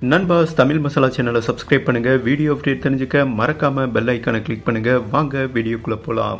நண்பாஸ் தமிழ் மசாலா சேனலை சப்ஸ்கிரைப் பண்ணுங்க video update தெரிஞ்சுக்க மறக்காம பெல் ஐக்கானை கிளிக் பண்ணுங்க வாங்க வீடியோக்குள்ள போலாம்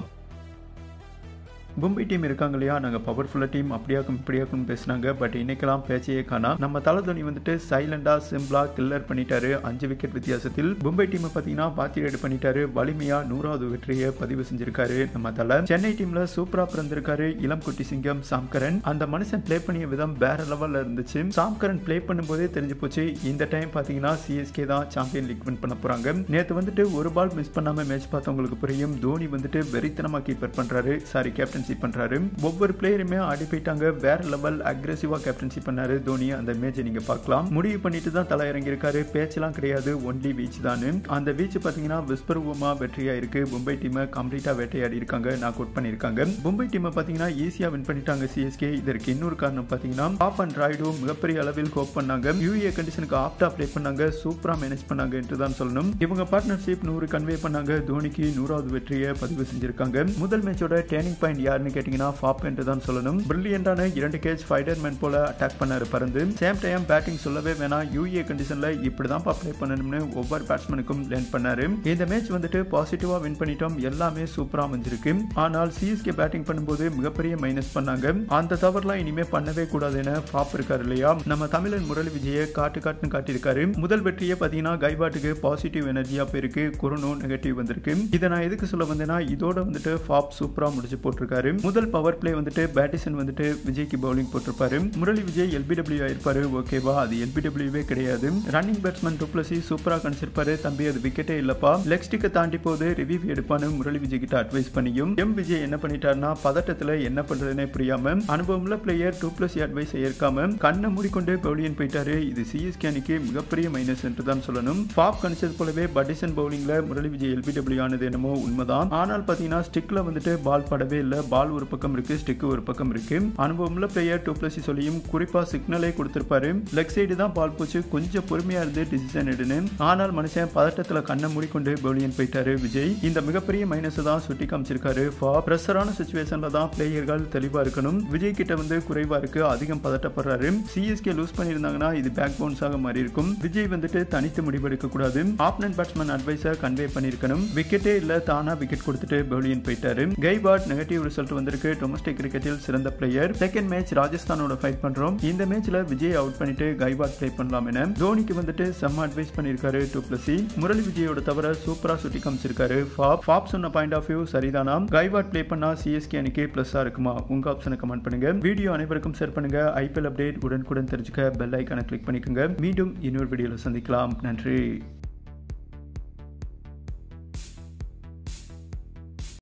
மும்பை டீம் இருக்காங்க இல்லையா நாங்கள் பவர்ஃபுல்லாக டீம் அப்படியாக்கும் இப்படியாக்கும் பேசுனாங்க பட் இன்னைக்கெல்லாம் பேச்சையே காணா நம்ம தலை தோனி வந்துட்டு சைலண்டா சிம்பிளா கில்லர் பண்ணிட்டாரு அஞ்சு விக்கெட் வித்தியாசத்தில் மும்பை டீமை பார்த்தீங்கன்னா பாத்தி ரைடு பண்ணிட்டாரு வலிமையா நூறாவது வெற்றியை பதிவு செஞ்சிருக்காரு நம்ம தலை சென்னை டீம்ல சூப்பரா பிறந்திருக்காரு இளம் குட்டி சிங்கம் சாம்கரன் அந்த மனுஷன் ப்ளே பண்ணிய விதம் வேற லெவல்ல இருந்துச்சு சாம்கரன் ப்ளே பண்ணும்போதே தெரிஞ்சு போச்சு இந்த டைம் பார்த்தீங்கன்னா சிஎஸ்கே தான் சாம்பியன் லீக் வின் பண்ண போறாங்க நேற்று வந்துட்டு ஒரு பால் மிஸ் பண்ணாம மேட்ச் பார்த்தவங்களுக்கு புரியும் தோனி வந்துட்டு வெறித்தனமா கீப்பர் பண்றாரு சாரி கேப்டன்சி பண்றாரு ஒவ்வொரு பிளேயருமே ஆடி போயிட்டாங்க வேற லெவல் அக்ரெசிவா கேப்டன்சி பண்ணாரு தோனி அந்த மேட்சை நீங்க பார்க்கலாம் முடிவு பண்ணிட்டு தான் தலை இறங்கியிருக்காரு பேச்செல்லாம் கிடையாது ஒன்லி வீச் தான் அந்த வீச் பாத்தீங்கன்னா விஸ்வரூபமா வெற்றியா இருக்கு மும்பை டீமை கம்ப்ளீட்டா வேட்டையாடி இருக்காங்க நான் அவுட் பண்ணிருக்காங்க மும்பை டீமை பாத்தீங்கன்னா ஈஸியா வின் பண்ணிட்டாங்க சிஎஸ்கே இதற்கு இன்னொரு காரணம் பாத்தீங்கன்னா பாப் அண்ட் ராய்டு மிகப்பெரிய அளவில் கோப் பண்ணாங்க யூஏ கண்டிஷனுக்கு ஆப்டா ப்ளே பண்ணாங்க சூப்பரா மேனேஜ் பண்ணாங்க என்று தான் சொல்லணும் இவங்க பார்ட்னர்ஷிப் நூறு கன்வே பண்ணாங்க தோனிக்கு நூறாவது வெற்றியை பதிவு செஞ்சிருக்காங்க முதல் மேட்சோட டேர்னிங் பாயிண்ட் யாருன்னு கேட்டீங்கன்னா ஃபாப் என்று தான் சொல்லணும் பிரில்லியண்டான இரண்டு கேஜ் ஃபைடர் மேன் போல அட்டாக் பண்ணாரு பறந்து சேம் டைம் பேட்டிங் சொல்லவே வேணாம் யூஏ கண்டிஷன்ல இப்படிதான் ப்ளே பண்ணணும்னு ஒவ்வொரு பேட்ஸ்மேனுக்கும் லேர்ன் பண்ணாரு இந்த மேட்ச் வந்துட்டு பாசிட்டிவா வின் பண்ணிட்டோம் எல்லாமே சூப்பரா அமைஞ்சிருக்கு ஆனால் சிஎஸ்கே பேட்டிங் பண்ணும்போது மிகப்பெரிய மைனஸ் பண்ணாங்க அந்த தவறுலாம் இனிமே பண்ணவே கூடாது என ஃபாப் இருக்காரு இல்லையா நம்ம தமிழன் முரளி விஜயை காட்டு காட்டுன்னு காட்டியிருக்காரு முதல் வெற்றியே பாத்தீங்கன்னா கைபாட்டுக்கு பாசிட்டிவ் எனர்ஜியா போயிருக்கு கொரோனா நெகட்டிவ் வந்திருக்கு இதை நான் எதுக்கு சொல்ல வந்தேன்னா இதோட வந்துட்டு ஃபாப் சூப்பரா முடிச்சு போட்டிருக்காரு முதல் பவர் பிளே வந்துட்டு பேட்டிசன் வந்துட்டு விஜய்க்கு பவுலிங் போட்டிருப்பாரு முரளி விஜய் எல்பிடபிள்யூ ஆயிருப்பாரு ஓகேவா அது எல்பிடபிள்யூவே கிடையாது ரன்னிங் பேட்ஸ்மேன் டுப்ளசி சூப்பரா கணிச்சிருப்பாரு தம்பி அது விக்கெட்டே இல்லப்பா லெக் ஸ்டிக்கை தாண்டி போது ரிவ்யூ எடுப்பான்னு முரளி விஜய் கிட்ட அட்வைஸ் பண்ணியும் எம் விஜய் என்ன பண்ணிட்டாருன்னா பதட்டத்துல என்ன பண்றதுனே புரியாம அனுபவம்ல பிளேயர் டூ பிளஸ் அட்வைஸ் ஏற்காம கண்ணை மூடிக்கொண்டு பவுலியன் போயிட்டாரு இது சிஎஸ்கே அணிக்கு மிகப்பெரிய மைனஸ் என்று தான் சொல்லணும் பாப் கணிச்சது போலவே பட்டிசன் பவுலிங்ல முரளி விஜய் எல்பிடபிள்யூ ஆனது என்னமோ உண்மைதான் ஆனால் பாத்தீங்கன்னா ஸ்டிக்ல வந்துட்டு பால் படவே இல்லை பால் ஒரு பக்கம் இருக்கு ஸ்டிக் ஒரு பக்கம் இருக்கு அனுபவம்ல பிளேயர் டூ பிளஸ் சொல்லியும் குறிப்பா சிக்னலே கொடுத்திருப்பாரு லெக் சைடு தான் பால் போச்சு கொஞ்சம் பொறுமையா இருந்து டிசிஷன் எடுன்னு ஆனால் மனுஷன் பதட்டத்துல கண்ணை மூடிக்கொண்டு பவுலியன் போயிட்டாரு விஜய் இந்த மிகப்பெரிய மைனஸ் தான் சுட்டி காமிச்சிருக்காரு பிரஷரான சுச்சுவேஷன்ல தான் பிளேயர்கள் தெளிவா இருக்கணும் விஜய் கிட்ட வந்து குறைவா இருக்கு அதிகம் பதட்டப்படுறாரு சிஎஸ்கே லூஸ் பண்ணியிருந்தாங்கன்னா இது பேக் பவுன்ஸாக மாறி இருக்கும் விஜய் வந்துட்டு தனித்து முடிவெடுக்க கூடாது ஆப்னன் பேட்ஸ்மேன் அட்வைஸை கன்வே பண்ணிருக்கணும் விக்கெட்டே இல்ல தானா விக்கெட் கொடுத்துட்டு பவுலியன் போயிட்டாரு கைபாட் நெகட்டிவ் ரிசல்ட் வந்திருக்கு டொமஸ்டிக் கிரிக்கெட்டில் சிறந்த பிளேயர் செகண்ட் மேட்ச் ராஜஸ்தானோட ஃபைட் பண்றோம் இந்த மேட்ச்ல விஜய் அவுட் பண்ணிட்டு கைபாட் பிளே பண்ணலாம் என தோனிக்கு வந்துட்டு செம்ம அட்வைஸ் பண்ணிருக்காரு டூ பிளஸி முரளி விஜயோட தவிர சூப்பரா சுட்டி காமிச்சிருக்காரு ஃபாப் ஃபாப் சொன்ன பாயிண்ட் ஆஃப் வியூ சரிதானா கைபாட் பிளே பண்ணா சிஎஸ்கே அணிக்கு பிளஸ்ஸா இருக்குமா உங்க ஆப்ஷனை கமெண்ட் பண்ணுங்க வீடியோ அனைவருக்கும் ஷேர் பண்ணுங்க ஐபிஎல் அப்டேட் உடனுக்குடன் தெரிஞ்சுக்க பெல் ஐக்கானை கிளிக் பண்ணிக்கோங்க மீண்டும் இன்னொரு வீடியோல சந்திக்கலாம் நன்றி